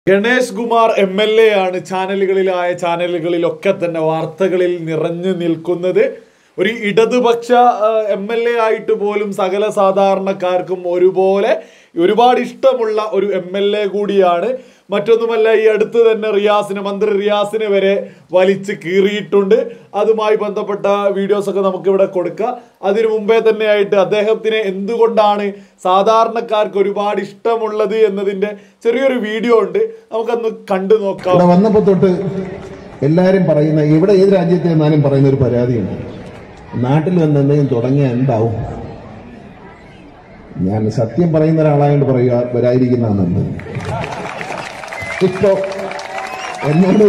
Ganesh Kumar M L A ആണ് ചാനലുകളിലായ ചാനലുകളിലൊക്കെ തന്നെ വാർത്തകളിൽ നിറഞ്ഞു നിൽക്കുന്നത് ഒരു ഇടതുപക്ഷ എം എൽ എ ആയിട്ട് പോലും സകല സാധാരണക്കാർക്കും ഒരുപോലെ ഒരുപാട് ഇഷ്ടമുള്ള ഒരു എം എൽ എ കൂടിയാണ് മറ്റൊന്നുമല്ല ഈ അടുത്ത് തന്നെ റിയാസിന് മന്ത്രി റിയാസിനെ വരെ വലിച്ച് കീറിയിട്ടുണ്ട് അതുമായി ബന്ധപ്പെട്ട വീഡിയോസ് ഒക്കെ നമുക്കിവിടെ കൊടുക്കാം അതിനു മുമ്പേ തന്നെയായിട്ട് അദ്ദേഹത്തിന് എന്തുകൊണ്ടാണ് സാധാരണക്കാർക്ക് ഒരുപാട് ഇഷ്ടമുള്ളത് എന്നതിന്റെ ചെറിയൊരു വീഡിയോ ഉണ്ട് നമുക്കൊന്ന് കണ്ടു നോക്കാം ഇവിടെ വന്നപ്പോ തൊട്ട് എല്ലാരും പറയുന്ന ഇവിടെ ഏത് രാജ്യത്തെ എന്നാലും പറയുന്ന ഒരു പരാതിയുണ്ട് നാട്ടിൽ വന്ന് എന്തെങ്കിലും തുടങ്ങിയാൽ എന്താവും ഞാൻ സത്യം പറയുന്ന ഒരാളായോണ്ട് പറയുക വരാതിരിക്കുന്നതാണ് ഇപ്പോ എന്നോട്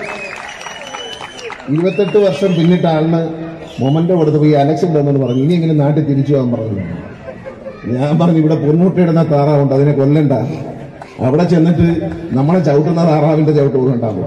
ഇരുപത്തെട്ട് വർഷം പിന്നിട്ട ആളിന് മൊമന്റോ കൊടുത്തപ്പോ ഈ അലക്ഷൻ തന്നോട് പറഞ്ഞു ഇനി എങ്ങനെ നാട്ടിൽ തിരിച്ചു പോകാൻ പറഞ്ഞു ഞാൻ പറഞ്ഞു ഇവിടെ പൊന്നൂട്ടിയിടുന്ന താറാവുണ്ട് അതിനെ കൊല്ലണ്ട അവിടെ ചെന്നിട്ട് നമ്മളെ ചവിട്ടുന്ന താറാവിന്റെ ചവിട്ട് കൊണ്ടുണ്ടാവുക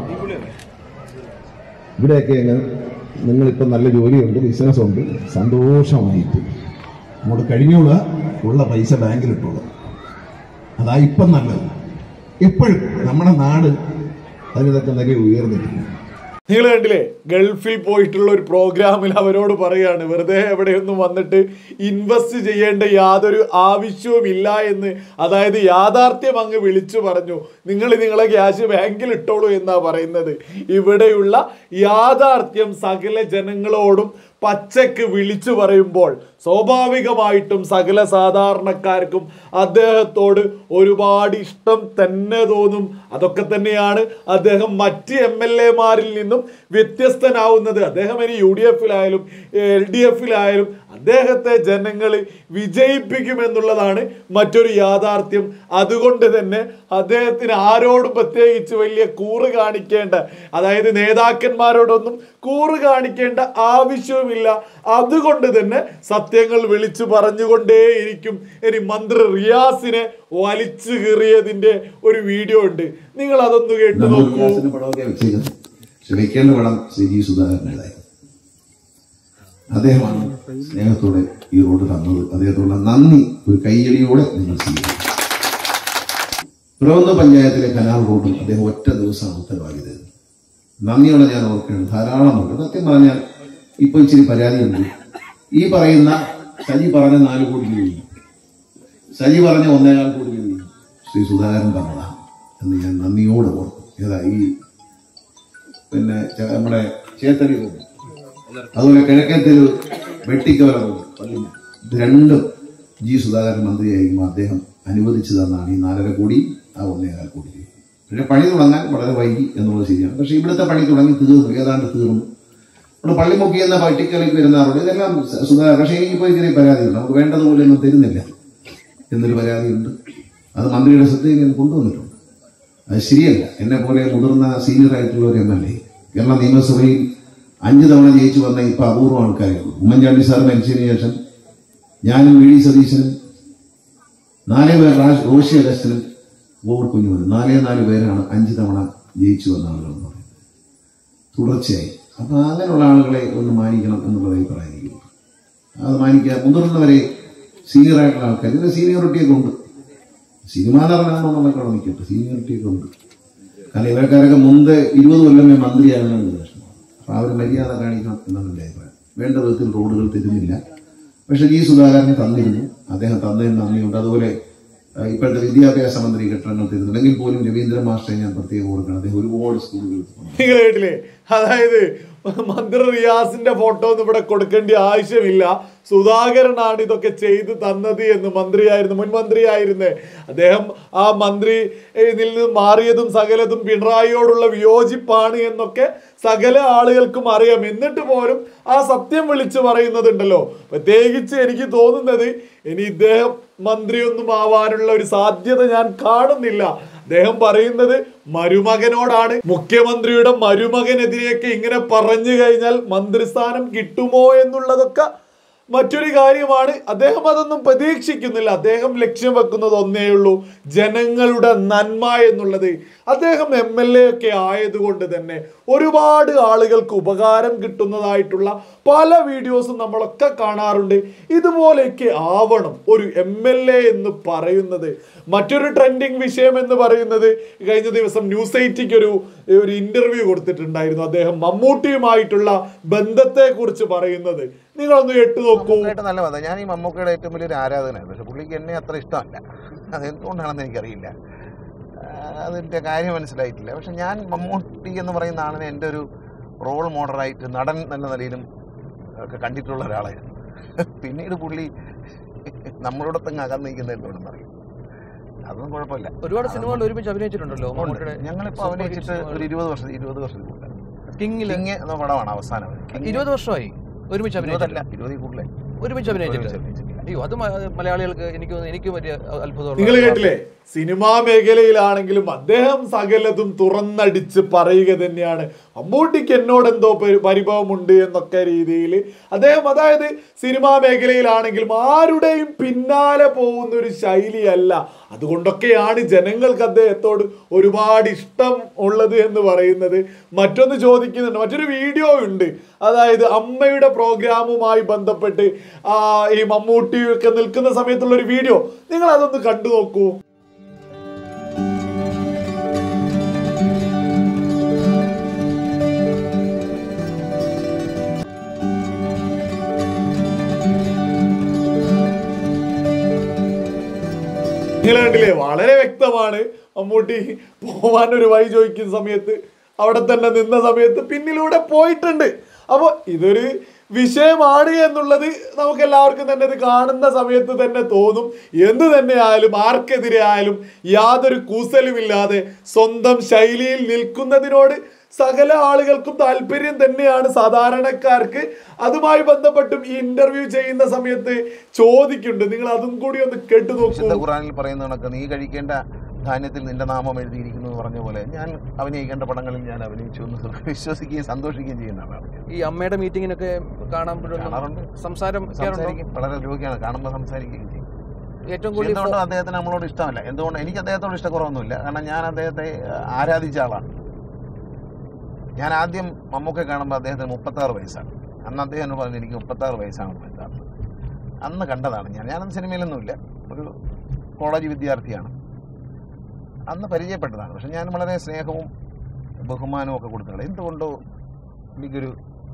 ഇവിടെയൊക്കെ അങ്ങ് നിങ്ങളിപ്പോൾ നല്ല ജോലിയുണ്ട് ബിസിനസ് ഉണ്ട് സന്തോഷമായിട്ട് അങ്ങോട്ട് കഴിഞ്ഞോളുക ഉള്ള പൈസ ബാങ്കിൽ ഇട്ടോളുക അതാ ഇപ്പം നല്ലത് ഇപ്പോഴും നമ്മുടെ നാട് അതിനൊക്കെ നില ഉയർന്നിട്ടില്ല നിങ്ങൾ കണ്ടില്ലേ ഗൾഫിൽ പോയിട്ടുള്ള ഒരു പ്രോഗ്രാമിൽ അവരോട് പറയാണ് വെറുതെ എവിടെയൊന്നും വന്നിട്ട് ഇൻവെസ്റ്റ് ചെയ്യേണ്ട യാതൊരു ആവശ്യവും ഇല്ല എന്ന് അതായത് യാഥാർത്ഥ്യം അങ്ങ് വിളിച്ചു പറഞ്ഞു നിങ്ങൾ നിങ്ങളെ ക്യാഷ് ബാങ്കിൽ ഇട്ടോളൂ എന്നാ പറയുന്നത് ഇവിടെയുള്ള യാഥാർത്ഥ്യം സകല ജനങ്ങളോടും പച്ചക്ക് വിളിച്ചു പറയുമ്പോൾ സ്വാഭാവികമായിട്ടും സകല സാധാരണക്കാർക്കും അദ്ദേഹത്തോട് ഒരുപാട് ഇഷ്ടം തന്നെ തോന്നും അതൊക്കെ തന്നെയാണ് അദ്ദേഹം മറ്റ് എം എൽ എമാരിൽ നിന്നും വ്യത്യസ്തനാവുന്നത് അദ്ദേഹം ഇനി യു ഡി എഫിലായാലും എൽ ഡി എഫിലായാലും അദ്ദേഹത്തെ ജനങ്ങൾ വിജയിപ്പിക്കുമെന്നുള്ളതാണ് മറ്റൊരു യാഥാർത്ഥ്യം അതുകൊണ്ട് തന്നെ അദ്ദേഹത്തിന് ആരോടും പ്രത്യേകിച്ച് വലിയ കൂറ് കാണിക്കേണ്ട അതായത് നേതാക്കന്മാരോടൊന്നും കൂറ് കാണിക്കേണ്ട ആവശ്യവുമില്ല അതുകൊണ്ട് തന്നെ സത്യങ്ങൾ വിളിച്ചു പറഞ്ഞുകൊണ്ടേയിരിക്കും ഇനി മന്ത്രി റിയാസിനെ വലിച്ചു കീറിയതിന്റെ ഒരു വീഡിയോ ഉണ്ട് നിങ്ങൾ അതൊന്ന് കേട്ടു നമ്മൾ നോക്കൂ വിലാസിന്റെ പടമൊക്കെ വെച്ചേക്കുന്നത് പക്ഷെ വെക്കേണ്ട പടം ശ്രീ ജി സുധാകരനുടേതായി അദ്ദേഹമാണ് സ്നേഹത്തോടെ ഈ റോഡ് തന്നത് അദ്ദേഹത്തോടുള്ള നന്ദി ഒരു കയ്യടിയോടെ നിങ്ങൾ സ്വീകരിക്കും പിറവന്ത പഞ്ചായത്തിലെ കനാൽ റോഡും അദ്ദേഹം ഒറ്റ ദിവസമാണ് ഉത്തരവാദിയത് നന്ദിയോടെ ഞാൻ ഓർക്കുകയാണ് ധാരാളമുണ്ട് സത്യം പറഞ്ഞാൽ ഇപ്പൊ ഇച്ചിരി പരാതിയുണ്ട് ഈ പറയുന്ന സജി പറഞ്ഞ നാല് കോടി രൂപയും സജി പറഞ്ഞ ഒന്നേകാൽ കോടി രൂപയും ശ്രീ സുധാകരൻ പറഞ്ഞതാണ് എന്ന് ഞാൻ നന്ദിയോടെ ഓർക്കും ഏതാ ഈ പിന്നെ ച- നമ്മുടെ ചേത്തടി റോഡ് അതുപോലെ കിഴക്കേത്തിൽ വെട്ടിക്കവല റോഡ് പള്ളി ഇത് രണ്ടും ജി സുധാകരൻ മന്ത്രിയായിരിക്കുമ്പോൾ അദ്ദേഹം അനുവദിച്ചു തന്നാണ് ഈ നാലര കോടി ആ ഒന്നേകാൽ കോടി രൂപ പക്ഷെ പണി തുടങ്ങാൻ വളരെ വൈകി എന്നുള്ളത് ശരിയാണ് പക്ഷെ ഇവിടുത്തെ പണി തുടങ്ങി തീർന്നു ഏതാണ്ട് തീർന്നു ഇവിടെ പള്ളിമുക്കി എന്ന പട്ടിക്കലേക്ക് വരുന്ന റോഡ് ഇതെല്ലാം സ- സുധാകരൻ പക്ഷേ എനിക്കിപ്പോൾ ഇതിനെ പരാതിയുണ്ട് നമുക്ക് വേണ്ടതുപോലെ ഒന്നും തരുന്നില്ല എന്നൊരു പരാതിയുണ്ട് അത് മന്ത്രിയുടെ ശ്രദ്ധയിൽ ഞാൻ കൊണ്ടുവന്നിട്ടുണ്ട് അത് ശരിയല്ല എന്നെ പോലെ മുതിർന്ന സീനിയർ ആയിട്ടുള്ള ഒരു എം എൽ എ കേരള നിയമസഭയിൽ അഞ്ച് തവണ ജയിച്ചു വന്ന ഇപ്പൊ അപൂർവം ആൾക്കാരേ ഉള്ളൂ ഉമ്മൻചാണ്ടി സാർ മരിച്ചതിന് ശേഷം ഞാനും വി ഡി സതീശനും നാലേ പേർ റാഷ് റോഷി അഗസ്റ്റിനും ഗോവൂർ കുഞ്ഞുമനും നാലേ നാല് പേരാണ് അഞ്ച് തവണ ജയിച്ചു വന്ന ആളുകൾ എന്ന് പറയുന്നത് തുടർച്ചയായി അപ്പൊ അങ്ങനെയുള്ള ആളുകളെ ഒന്ന് മാനിക്കണം എന്നുള്ളതായി പറയാനിരിക്കുന്നു അത് മാനിക്കുക മുതിർന്നവരെ സീനിയർ ആയിട്ടുള്ള ആൾക്കാർ ഇതിന് സീനിയോറിറ്റിയൊക്കെ ഉണ്ട് സിനിമ നടനാണെന്നുള്ളതൊക്കെ നിൽക്കട്ടെ സീനിയോറിറ്റിയൊക്കെ ഉണ്ട് കാരണം ഇവരക്കാരൊക്കെ മുമ്പ് ഇരുപത് കൊല്ലമേ മന്ത്രിയാകണമെന്ന് പ്രശ്നമാണ് അപ്പൊ അവർ മര്യാദ കാണിക്കണം എന്നാണ് എൻ്റെ അഭിപ്രായം വേണ്ട വിധത്തിൽ റോഡുകൾ തരുന്നില്ല പക്ഷെ ജി സുധാകരനെ തന്നിരുന്നു അദ്ദേഹം തന്നതിന് നന്ദിയുണ്ട് അതുപോലെ ആ, ഇപ്പോഴത്തെ വിദ്യാഭ്യാസ മന്ത്രി കെട്ടിടങ്ങൾ തരുന്നുണ്ടെങ്കിൽ പോലും രവീന്ദ്രൻ മാസ്റ്ററെ ഞാൻ പ്രത്യേകം ഓർക്കണം അദ്ദേഹം ഒരുപാട് സ്കൂളുകൾ നിങ്ങൾ കേട്ടില്ലേ അതായത് മന്ത്രി റിയാസിന്റെ ഫോട്ടോ ഒന്നും ഇവിടെ കൊടുക്കേണ്ട ആവശ്യമില്ല സുധാകരനാണ് ഇതൊക്കെ ചെയ്ത് തന്നത് എന്ന് മന്ത്രിയായിരുന്നു മുൻ മന്ത്രിയായിരുന്നേ അദ്ദേഹം ആ മന്ത്രി ഇതിൽ നിന്ന് മാറിയതും സകലതും പിണറായിയോടുള്ള വിയോജിപ്പാണ് എന്നൊക്കെ സകല ആളുകൾക്കും അറിയാം എന്നിട്ട് പോലും ആ സത്യം വിളിച്ചു പറയുന്നതുണ്ടല്ലോ പ്രത്യേകിച്ച് എനിക്ക് തോന്നുന്നത് ഇനി ഇദ്ദേഹം മന്ത്രിയൊന്നും ആവാനുള്ള ഒരു സാധ്യത ഞാൻ കാണുന്നില്ല അദ്ദേഹം പറയുന്നത് മരുമകനോടാണ് മുഖ്യമന്ത്രിയുടെ മരുമകനെതിരെയൊക്കെ ഇങ്ങനെ പറഞ്ഞു കഴിഞ്ഞാൽ മന്ത്രിസ്ഥാനം കിട്ടുമോ എന്നുള്ളതൊക്കെ മറ്റൊരു കാര്യമാണ് അദ്ദേഹം അതൊന്നും പ്രതീക്ഷിക്കുന്നില്ല അദ്ദേഹം ലക്ഷ്യം വെക്കുന്നത് ഒന്നേ ഉള്ളൂ ജനങ്ങളുടെ നന്മ എന്നുള്ളത് അദ്ദേഹം എം എൽ എ ഒക്കെ ആയതുകൊണ്ട് തന്നെ ഒരുപാട് ആളുകൾക്ക് ഉപകാരം കിട്ടുന്നതായിട്ടുള്ള പല വീഡിയോസും നമ്മളൊക്കെ കാണാറുണ്ട് ഇതുപോലെയൊക്കെ ആവണം ഒരു എം എൽ എ എന്ന് പറയുന്നത് മറ്റൊരു ട്രെൻഡിങ് വിഷയം എന്ന് പറയുന്നത് കഴിഞ്ഞ ദിവസം ന്യൂസ് എയ്റ്റിക്ക് ഒരു ഒരു ഇന്റർവ്യൂ കൊടുത്തിട്ടുണ്ടായിരുന്നു അദ്ദേഹം മമ്മൂട്ടിയുമായിട്ടുള്ള ബന്ധത്തെ കുറിച്ച് പറയുന്നത് നിങ്ങളൊന്ന് കേട്ടു നോക്കൂ മമ്മൂക്കയായിട്ട് നല്ല ബന്ധം ഞാൻ ഈ മമ്മൂക്കയുടെ ഏറ്റവും വലിയൊരു ആരാധനയാണ് പക്ഷെ പുള്ളിക്ക് എന്നെ അത്ര ഇഷ്ടമല്ല അതെന്തുകൊണ്ടാണെന്ന് എനിക്കറിയില്ല ആ, അതിൻ്റെ കാര്യം മനസ്സിലായിട്ടില്ല പക്ഷെ ഞാൻ മമ്മൂട്ടി എന്ന് പറയുന്ന ആളിനെ എൻ്റെ ഒരു റോൾ മോഡലായിട്ട് നടൻ എന്ന നിലയിലും ഒക്കെ കണ്ടിട്ടുള്ള ഒരാളായിരുന്നു പിന്നീട് പുള്ളി നമ്മളോടൊത്തങ്ങ് അകന്ന് നിൽക്കുന്ന എന്തുകൊണ്ടെന്ന് അറിയും അതൊന്നും കുഴപ്പമില്ല ഒരുപാട് സിനിമകൾ ഒരുമിച്ച് അഭിനയിച്ചിട്ടുണ്ടല്ലോ ഉണ്ട്. മമ്മൂട്ടിയുടെ ഞങ്ങളിപ്പോൾ super hit അഭിനയിച്ചിട്ട് സിനിമകൾ. ഒരു ഇരുപത് വർഷം ഇരുപത് വർഷത്തിൽ കൂടുതൽ കിങ്ങില് കിങ് എന്ന പടമാണ് അവസാനം കിങ് ഇരുപത് വർഷമായി ഒരുമിച്ച് ഇരുപതല്ല അഭിനയിച്ചില്ല ഇരുപതിൽ കൂടുതലേ ഒരുമിച്ച് അഭിനയിച്ചില്ല ഒരുമിച്ച് അഭിനയിച്ചിട്ടില്ല. അയ്യോ അത് മ- മലയാളികൾക്ക് എനിക്ക് തോന്നുന്നു എനിക്ക് വലിയ അത്ഭുതമുള്ള നിങ്ങൾ കേട്ടില്ലേ സിനിമാ മേഖലയിലാണെങ്കിലും അദ്ദേഹം സകലതും തുറന്നടിച്ച് പറയുക തന്നെയാണ് മമ്മൂട്ടിക്ക് എന്നോട് എന്തോ പരി- പരിഭവമുണ്ട് എന്നൊക്കെ രീതിയിൽ അദ്ദേഹം അതായത് സിനിമാ മേഖലയിലാണെങ്കിലും ആരുടെയും പിന്നാലെ പോകുന്ന ഒരു ശൈലിയല്ല അതുകൊണ്ടൊക്കെയാണ് ജനങ്ങൾക്ക് അദ്ദേഹത്തോട് ഒരുപാട് ഇഷ്ടം ഉള്ളത് എന്ന് പറയുന്നത് മറ്റൊന്ന് ചോദിക്കുന്നുണ്ട് മറ്റൊരു വീഡിയോ ഉണ്ട് അതായത് അമ്മയുടെ പ്രോഗ്രാമുമായി ബന്ധപ്പെട്ട് ആ, ഈ മമ്മൂട്ടി ഒക്കെ നിൽക്കുന്ന സമയത്തുള്ള ഒരു വീഡിയോ നിങ്ങൾ അതൊന്ന് കണ്ടു നോക്കൂ നിങ്ങൾ കണ്ടില്ലേ വളരെ വ്യക്തമാണ് മമ്മൂട്ടി പോവാൻ ഒരു വഴി ചോദിക്കുന്ന സമയത്ത് അവിടെ തന്നെ നിന്ന സമയത്ത് പിന്നിലൂടെ പോയിട്ടുണ്ട് അപ്പോൾ ഇതൊരു വിഷയമാണ് എന്നുള്ളത് നമുക്ക് എല്ലാവർക്കും തന്നെ ഇത് കാണുന്ന സമയത്ത് തന്നെ തോന്നും എന്ത് തന്നെ ആയാലും ആർക്കെതിരെ ആയാലും യാതൊരു കൂസലുമില്ലാതെ സ്വന്തം ശൈലിയിൽ നിൽക്കുന്നതിനോട് സകല ആളുകൾക്കും താല്പര്യം തന്നെയാണ് സാധാരണക്കാർക്ക് അതുമായി ബന്ധപ്പെട്ടും ഈ ഇന്റർവ്യൂ ചെയ്യുന്ന സമയത്ത് ചോദിക്കുന്നുണ്ട് നിങ്ങൾ അതും കൂടി ഒന്ന് കേട്ടു നോക്കൂ വിശുദ്ധ ഖുറാനിൽ പറയുന്ന കണക്ക് നീ കഴിക്കേണ്ട ധാന്യത്തിൽ നിന്റെ നാമം എഴുതിയിരിക്കുന്നു എന്ന് പറഞ്ഞ പോലെ ഞാൻ അഭിനയിക്കേണ്ട പടങ്ങളിൽ ഞാൻ അഭിനയിച്ചു എന്ന് വിശ്വസിക്കുകയും സന്തോഷിക്കുകയും ചെയ്യുന്ന ആളാണ് ഞാൻ. ഈ അമ്മയുടെ മീറ്റിങ്ങിനൊക്കെ കാണാൻ കാണാറുണ്ട്. സംസാരം കേൾക്കാറുണ്ടോ? സംസാരിക്കും വളരെ രോഗിയാണ് കാണുമ്പോൾ സംസാരിക്കുകയും ചെയ്യും ഏറ്റവും പക്ഷേ കൂടുതൽ എന്തുകൊണ്ടും അദ്ദേഹത്തിന് നമ്മളോട് ഇഷ്ടമല്ല എന്തുകൊണ്ട് എനിക്ക് അദ്ദേഹത്തോട് ഇഷ്ടക്കുറവൊന്നുമില്ല കാരണം ഞാൻ അദ്ദേഹത്തെ ആ, ആരാധിച്ച ആളാണ് ഞാൻ ആദ്യം മമ്മൂക്കെ കാണുമ്പോൾ അദ്ദേഹത്തിന് മുപ്പത്താറ് വയസ്സാണ് അന്ന് അദ്ദേഹം എന്നോട് പറഞ്ഞു എനിക്ക് മുപ്പത്താറ് വയസ്സാണെന്ന് എന്താണ് അന്ന് കണ്ടതാണ് ഞാൻ ഞാനന്ന് സിനിമയിലൊന്നുമില്ല ഒരു കോളേജ് വിദ്യാർത്ഥിയാണ് അന്ന് പരിചയപ്പെട്ടതാണ് പക്ഷെ ഞാൻ വളരെ സ്നേഹവും ബഹുമാനവും ഒക്കെ കൊടുത്തിട്ടുണ്ട് എന്തുകൊണ്ടോ എനിക്കൊരു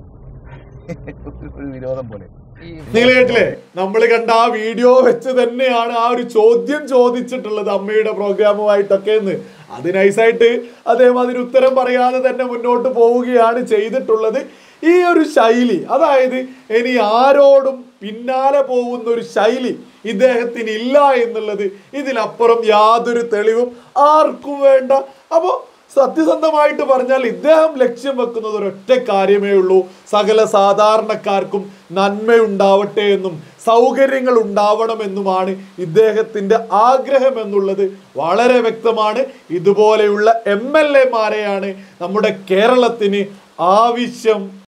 ഒരു വിരോധം പോലെ ഈ നിങ്ങൾ കേട്ടില്ലേ നമ്മൾ കണ്ട ആ വീഡിയോ വെച്ച് തന്നെയാണ് ആ ഒരു ചോദ്യം ചോദിച്ചിട്ടുള്ളത് അമ്മയുടെ പ്രോഗ്രാമുമായിട്ടൊക്കെ എന്ന് അത് നൈസായിട്ട് അദ്ദേഹം അതിന് ഉത്തരം പറയാതെ തന്നെ മുന്നോട്ട് പോവുകയാണ് ചെയ്തിട്ടുള്ളത് ഈ ഒരു ശൈലി അതായത് ഇനി ആരോടും പിന്നാലെ പോകുന്ന ഒരു ശൈലി ഇദ്ദേഹത്തിന് ഇല്ല എന്നുള്ളത് ഇതിലപ്പുറം യാതൊരു തെളിവും ആർക്കും വേണ്ട അപ്പോൾ സത്യസന്ധമായിട്ട് പറഞ്ഞാൽ ഇദ്ദേഹം ലക്ഷ്യം വെക്കുന്നത് ഒരൊറ്റ കാര്യമേ ഉള്ളൂ സകല സാധാരണക്കാർക്കും നന്മയുണ്ടാവട്ടെ എന്നും സൗകര്യങ്ങൾ ഉണ്ടാവണമെന്നുമാണ് ഇദ്ദേഹത്തിന്റെ ആഗ്രഹം എന്നുള്ളത് വളരെ വ്യക്തമാണ് ഇതുപോലെയുള്ള എം എൽ എമാരെയാണ് നമ്മുടെ കേരളത്തിന് ആവശ്യം